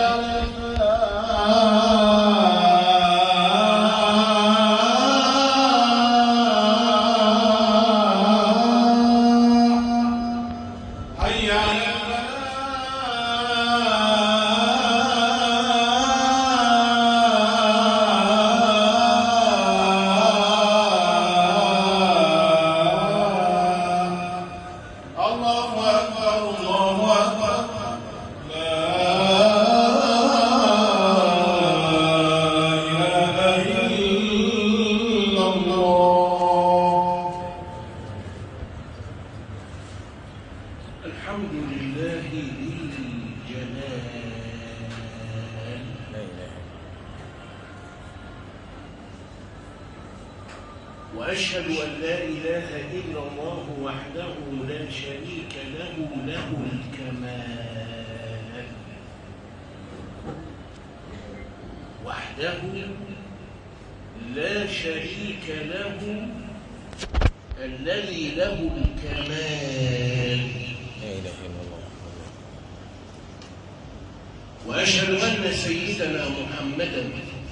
حي على الفلاح الله أكبر الله أكبر لا إله إلا الله الحمد لله ذي الجلال لا إله وأشهد أن لا إله إلا الله وحده لا شريك له له الكمال وحده لا شريك له الذي له الكمال لا إله إلا الله وأشهد أن سيدنا محمدا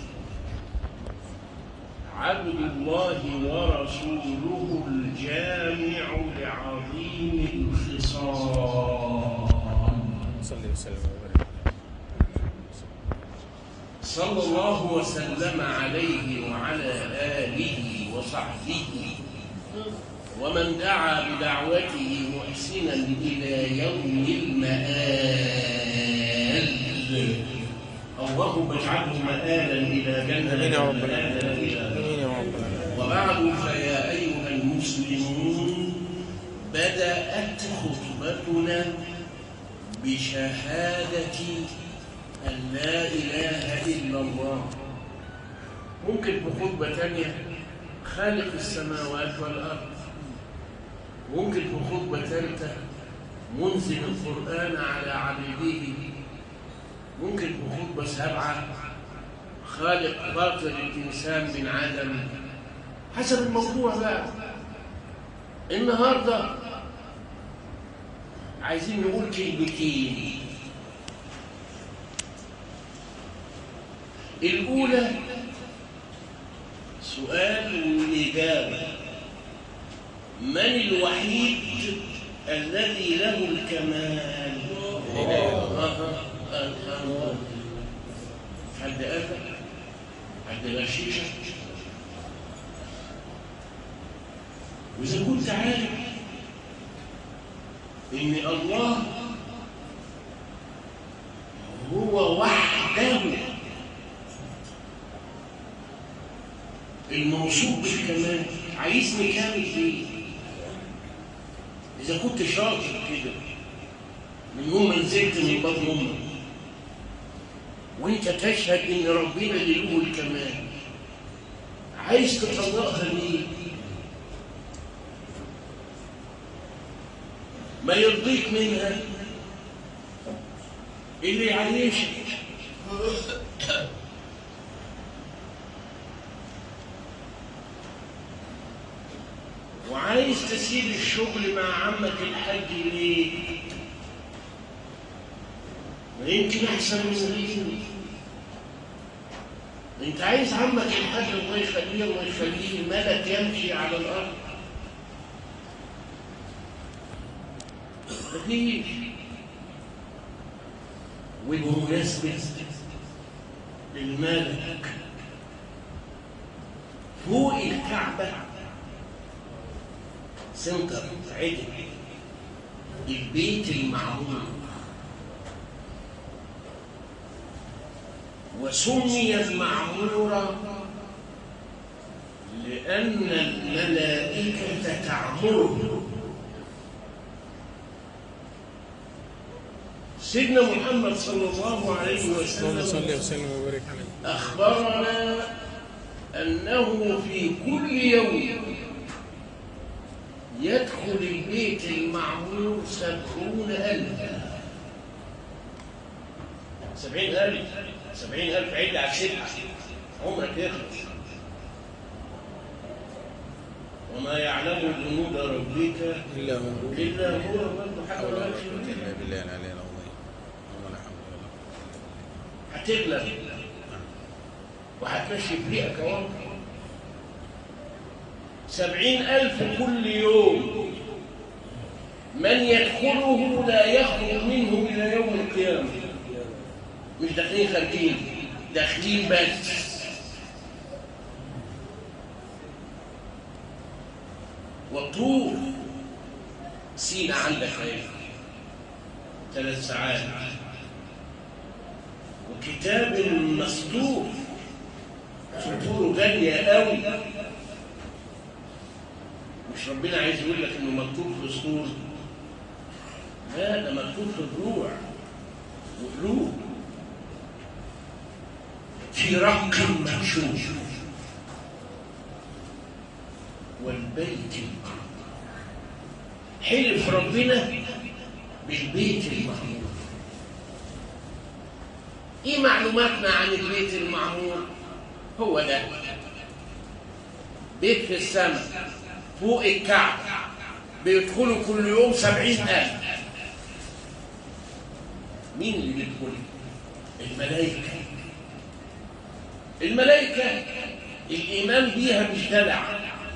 عبد الله ورسوله الجامع لعظيم الخصال صلي وسلم وبارك صلى الله وسلم عليه وعلى آله وصحبه ومن دعا بدعوته محسنا إلى يوم المآل اللهم اجعله مآلا إلى جنة آمين يا رب مآلا العالمين إلى آمين يا رب العالمين وبعد فيا أيها المسلمون بدأت خطبتنا بشهادة أن لا إله إلا الله ممكن بخطبة تانية خالق السماوات والأرض ممكن بخطبة ثالثة منزل القرآن على عبيده ممكن بخطبة سبعة خالق باطل الإنسان من عدم حسب الموضوع بقى النهارده عايزين نقول كلمتين الأولى سؤال وإجابة من الوحيد الذي له الكمال؟ لا إله إلا الله. أها، أها. حد قال حد غشيشة وإذا كنت عارف إن الله هو وحده الموصوف بالكمال عايزني كامل فيه إذا كنت شاطر كده من يوم ما نزلت من بطن أمك وأنت تشهد إن ربنا اللي له الكمال عايز تطلقها ليه؟ ما يرضيك منها اللي يعيشك وعايز تسيب الشغل مع عمك الحاج ليه؟ ما يمكن احسن من غيره انت عايز عمك الحاج الله يخليه الله يخليه الملك يمشي على الارض مفيش وبمناسبة الملك فوق الكعبة سنتر عدل البيت المعمور وسمي المعمورة لأن الملائكة تعمره سيدنا محمد صلى الله عليه اللهم وسلم صل وسلم وبارك عليه أخبرنا أنه في كل يوم يدخل البيت المعمور سبعون ألفا سبعين ألف سبعين ألف عد على السبعة عمرك يخلص وما يعلم جنود ربك إلا هو إلا هو برضه حاجة حول ولا ولا شيء قوة إلا بالله العلي العظيم ولا حول ولا قوة إلا بالله هتغلب وهتمشي فريقك اهو سبعين ألف كل يوم من يدخله لا يخرج منه إلى يوم القيامة مش داخلين خارجين داخلين بس والطور سينا عندك ايه ثلاث ساعات وكتاب مسطور سطوره غالية قوي مش ربنا عايز يقول لك انه مكتوب في سطور لا ده مكتوب في ضلوع وقلوب في رق منشوش والبيت حلف ربنا بالبيت المعمور ايه معلوماتنا عن البيت المعمور هو ده بيت في السماء فوق الكعبة بيدخلوا كل يوم سبعين ألف مين اللي بيدخل الملائكة الملائكة الإيمان بيها مش دلع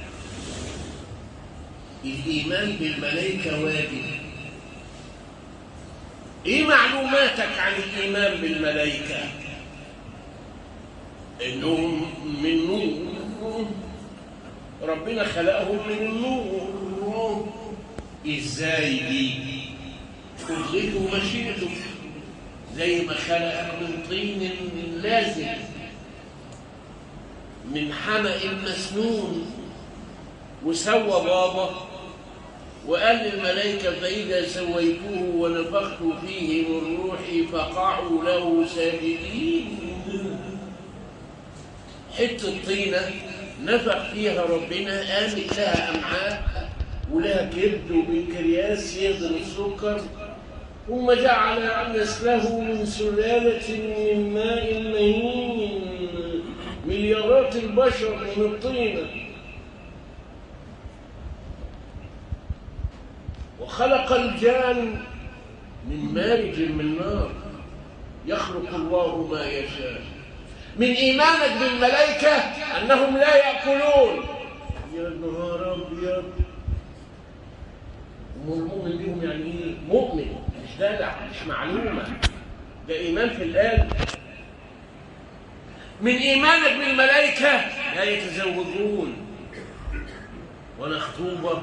الإيمان بالملائكة واجب إيه معلوماتك عن الإيمان بالملائكة؟ إنهم من نور ربنا خلقهم من النور إزاي دي؟ قدرته ومشيئته زي ما خلقك من طين لازم من حمأ مسنون وسوى بابا وقال للملائكة فإذا سويته ونفخت فيه من روحي فقعوا له ساجدين حتة طينة نفخ فيها ربنا قامت لها أمعاء ولها كبد وبنكرياس يهضم السكر ثم جعل نسله من سلالة من ماء مهين مليارات البشر من الطينة وخلق الجان من مارج من نار يخلق الله ما يشاء من إيمانك بالملائكة أنهم لا يأكلون يا نهار أبيض والمؤمن بيهم يعني إيه؟ مؤمن مش دلع مش معلومة ده إيمان في القلب من إيمانك بالملائكة لا يتزوجون ولا خطوبة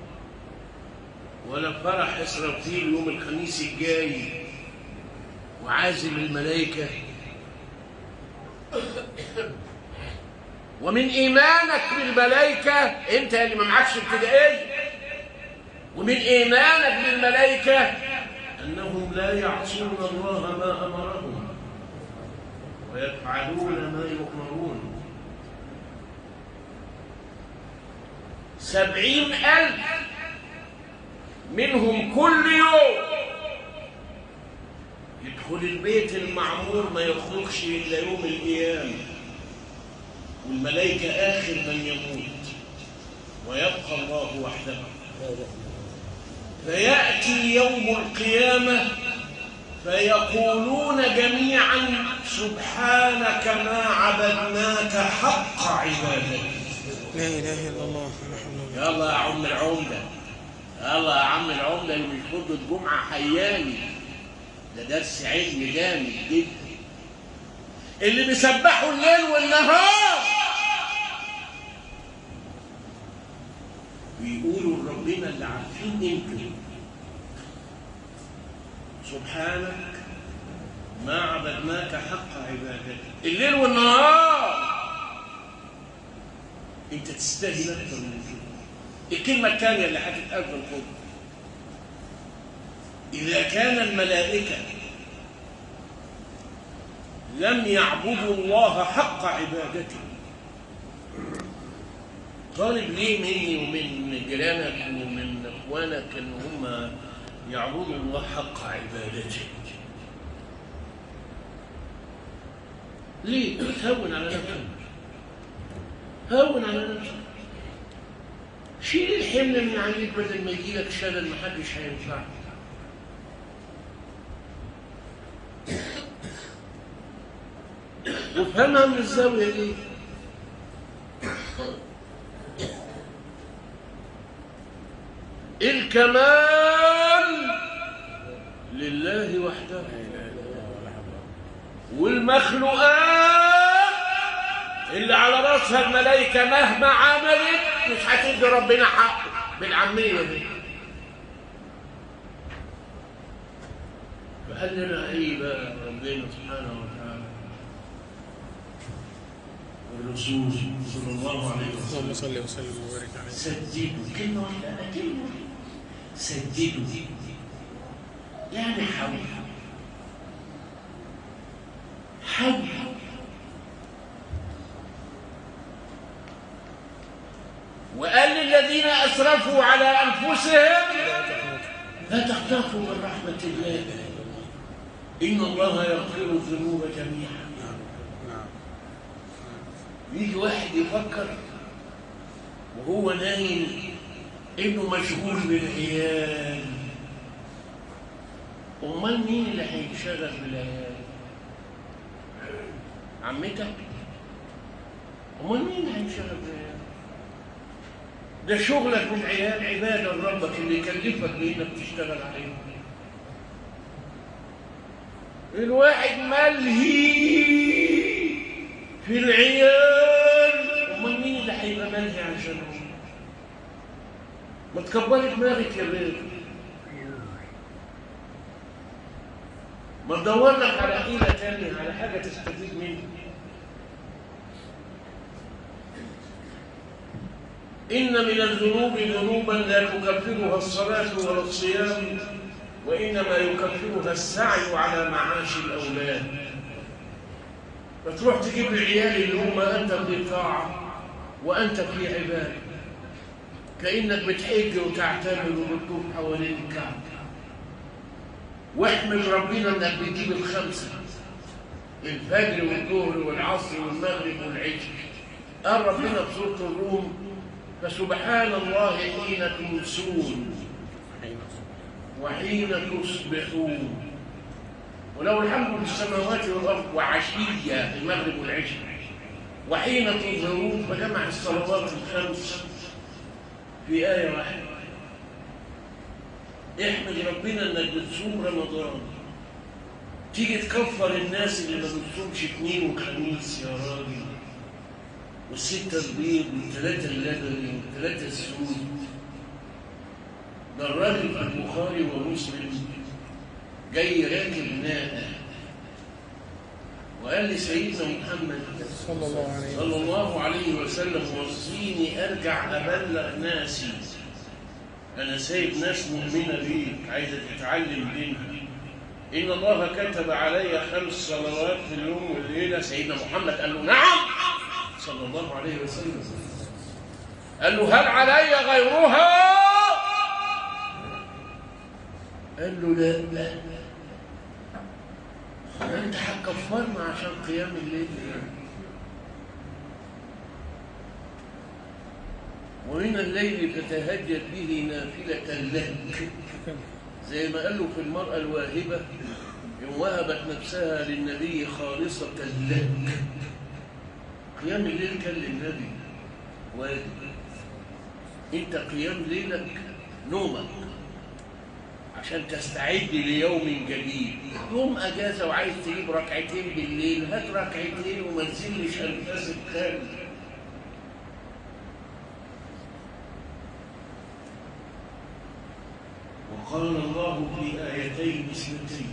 ولا فرح إسرائيل يوم الخميس الجاي وعازم الملائكة ومن إيمانك بالملائكة أنت اللي ما معكش ابتدائية ومن إيمانك بالملائكة أنهم لا يعصون الله ما أمرهم ويفعلون ما يؤمرون سبعين ألف منهم كل يوم يدخل البيت المعمور ما يخرجش إلا يوم القيامة والملائكة آخر من يموت ويبقى الله وحده فيأتي يوم القيامة فيقولون جميعا سبحانك ما عبدناك حق عبادتك لا إله إلا الله محمد يلا يا عم العمدة يلا يا عم العمدة اللي مش خطبة جمعة حياني ده درس علم جامد جدا اللي بيسبحوا الليل والنهار بيقولوا لربنا اللي عارفين انتوا سبحانك ما عبدناك حق عبادتك الليل والنهار انت تستاهل اكتر من كده الكلمه الثانيه اللي هتتقال في الخطبه اذا كان الملائكه لم يعبدوا الله حق عبادته طالب ليه مني ومن جيرانك ومن اخوانك ان هم يعبدوا الله حق عبادته ليه هون على نفسك هون على نفسك شيل الحمل من عليك بدل ما يجيلك شلل محدش هينفعك وافهمها من الزاوية دي الكمال لله وحده والمخلوقات اللي على راسها الملائكة مهما عملت مش هتدي ربنا حقه بالعامية دي فقال لنا ايه بقى ربنا سبحانه وتعالى الرسول صلى الله عليه وسلم اللهم صل وسلم وبارك عليه سددوا كلمة واحدة لا كلمة واحدة. سددوا يعني حاول حاول وقال للذين أسرفوا على أنفسهم لا تقنطوا من رحمة الله إن الله يغفر الذنوب جميعا نعم يجي واحد يفكر وهو نايم انه مشغول بالعيال امال مين اللي هينشغل بالعيال عمتك امال مين اللي هينشغل بالعيال ده شغلك بالعيال عباده لربك اللي يكلفك بانك تشتغل عليهم الواحد ملهي في العيال امال مين اللي هيبقى ملهي عشانهم ما تكبري دماغك يا بنت ما تدور لك على حيلة تانية على حاجة تستفيد منها إن من الذنوب ذنوبا لا تكفرها الصلاة ولا الصيام وإنما يكفرها السعي على معاش الأولاد فتروح تجيب العيال اللي هم أنت في طاعة وأنت في عبادة كأنك بتحج وتعتمر وبتطوف حوالين الكعبة واحمد ربنا انك بتجيب الخمسة الفجر والظهر والعصر والمغرب والعشاء قال ربنا في سورة الروم فسبحان الله حين تمسون وحين تصبحون وله الحمد في السماوات والارض وعشيه المغرب والعشاء وحين تظهرون فجمع الصلوات الخمس في آية واحدة احمد ربنا انك بتصوم رمضان تيجي تكفر الناس اللي ما بتصومش اثنين وخميس يا راجل والستة البيض والثلاثة اللبني والثلاثة السود ده الراجل في البخاري ومسلم جاي راكب ناقة وقال لي سيدنا محمد صلى الله عليه وسلم صلى الله عليه وسلم وصيني ارجع ابلغ ناسي انا سايب ناس مؤمنه بيك عايزه تتعلم دينها ان الله كتب علي خمس صلوات في اليوم والليله سيدنا محمد قال له نعم صلى الله عليه وسلم قال له هل علي غيرها قال له لا لا انت هتكفرنا عشان قيام الليل ومن الليل فتهجد به نافلة لك زي ما قال له في المرأة الواهبة إن وهبت نفسها للنبي خالصة لك قيام الليل كان للنبي واجب انت قيام ليلك نومك عشان تستعد ليوم جديد يوم اجازه وعايز تجيب ركعتين بالليل هات ركعتين وما تزلش انفاسك خالص وقال الله في آيتين اثنتين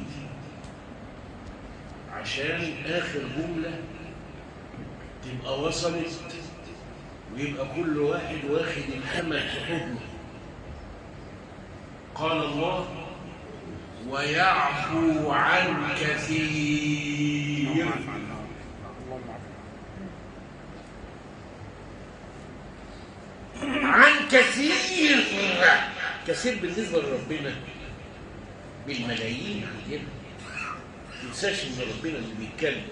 عشان آخر جملة تبقى وصلت ويبقى كل واحد واخد الحمل في حضنه قال الله ويعفو عن كثير اللهم عافنا عن كثير كثير بالنسبة لربنا بالملايين علينا ما تنساش ان ربنا اللي بيتكلم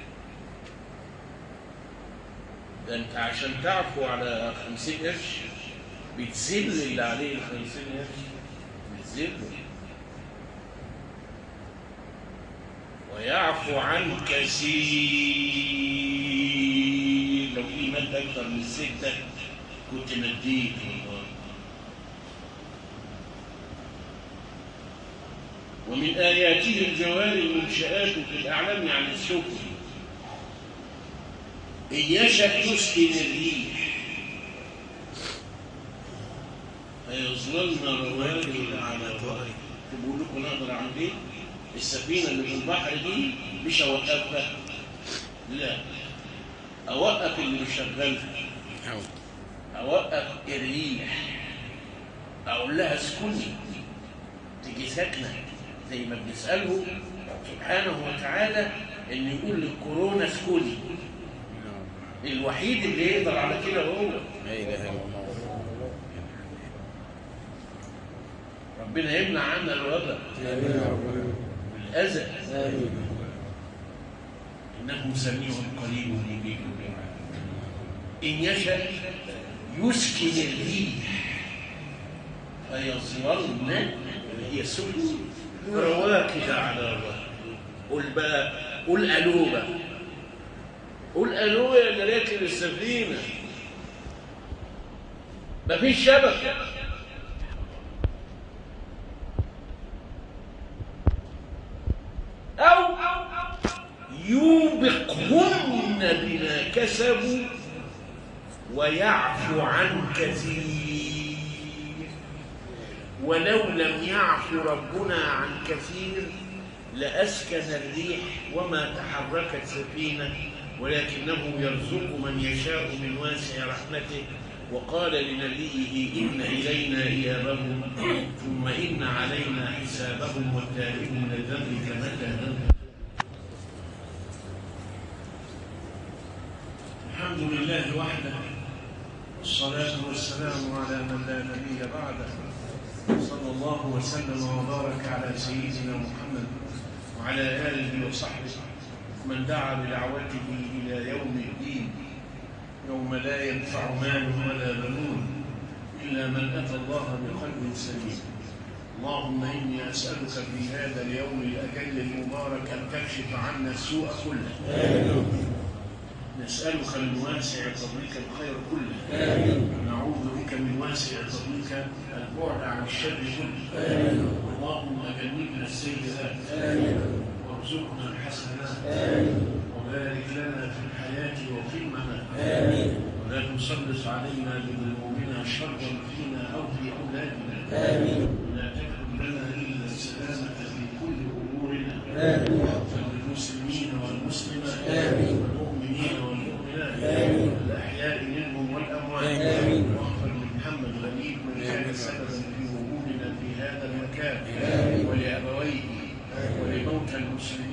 ده انت عشان تعفو على خمسين قرش بتذل اللي عليه الخمسين قرش بتذله ويعفو عن كثير لو في مادة أكتر من ستة كنت مديك والله ومن آياته الجوار المنشآت في الأعلام عن السفن إن يشأ يسكن الريح فيظللن رواكد على ظهره تقول لكم نقدر اعمل ايه؟ السفينه اللي في البحر دي مش اوقفها لا اوقف اللي مشغلها أو اوقف الريح اقول لها اسكني تيجي ساكنه زي ما بنساله سبحانه وتعالى ان يقول للكورونا اسكني الوحيد اللي يقدر على كده هو لا إله إلا الله ربنا يمنع عنا الوباء والاذى انه سميع قريب مجيب ان يشاء يسكن الريح فيظللن هي السكون رواكد على الظهر قل بقى قل الو بقى قل الو يا اللي راكب السفينه مفيش شبكه أو يوبقهن بما كسبوا ويعفو عن كثير ولو لم يعفو ربنا عن كثير لأسكن الريح وما تحركت سفينة ولكنه يرزق من يشاء من واسع رحمته وقال لنبيه إن إلينا إيابهم ثم إن علينا حسابهم والتائب من الذنب كمتى ذنب الحمد لله وحده والصلاة والسلام على من لا نبي بعده صلى الله وسلم وبارك على سيدنا محمد وعلى آله وصحبه من دعا بدعوته إلى يوم الدين يوم لا ينفع مال ولا بنون إلا من أتى الله بقلب سليم اللهم إني أسألك في هذا اليوم الأجل المبارك أن تكشف عنا السوء كله نسألك من واسع فضلك الخير كله ونعوذ بك من واسع فضلك البعد عن الشر كله اللهم جنبنا السيئات وارزقنا الحسنات وبارك لنا في الحياة وفي الممات ولا تسلط علينا بذنوبنا شرا فينا أو في أولادنا ولا تكن لنا إلا السلامة في كل أمورنا واغفر للمسلمين والمسلمات والمؤمنين والمؤمنات الأحياء منهم والأموات واغفر لمحمد غريب من كان سببا في وجودنا في هذا المكان ولأبويه ولموتى المسلمين